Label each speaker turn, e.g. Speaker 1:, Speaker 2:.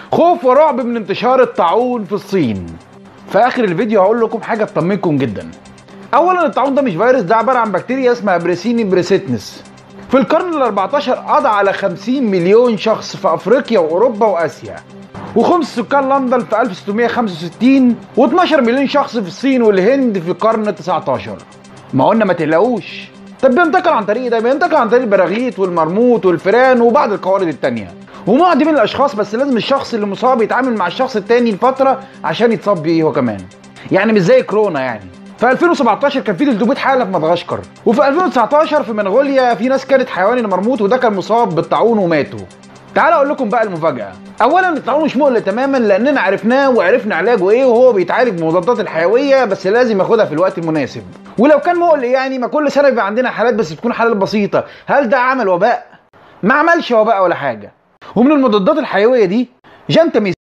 Speaker 1: خوف ورعب من انتشار الطاعون في الصين في اخر الفيديو هقول لكم حاجه تطمنكم جدا اولا الطاعون ده مش فيروس ده عباره عن بكتيريا اسمها بريسيني بريسيتنس في القرن ال 14 قضى على 50 مليون شخص في افريقيا واوروبا واسيا وخمس سكان لندن في 1665 و12 مليون شخص في الصين والهند في القرن ال 19 ما قلنا ما تقلقوش طب بينتقل عن طريق ده بينتقل عن طريق البراغيث والمرموط والفئران وبعض القوارض التانية ومعدي من الاشخاص بس لازم الشخص اللي مصاب يتعامل مع الشخص التاني لفتره عشان يتصاب بيه هو كمان يعني مش زي كورونا يعني في 2017 كان في 300 حاله في مدغشقر وفي 2019 في منغوليا في ناس كانت حيوان المرموط وده كان مصاب بالطاعون وماتوا تعال اقول لكم بقى المفاجاه اولا الطاعون مش مقلق تماما لاننا عرفناه وعرفنا علاجه ايه وهو بيتعالج بمضادات الحيويه بس لازم ياخدها في الوقت المناسب ولو كان مقلق يعني ما كل سنه بيبقى عندنا حالات بس تكون حالات بسيطه هل ده عمل وباء ما عملش وباء ولا حاجه ومن المضادات الحيويه دي جانتاميسين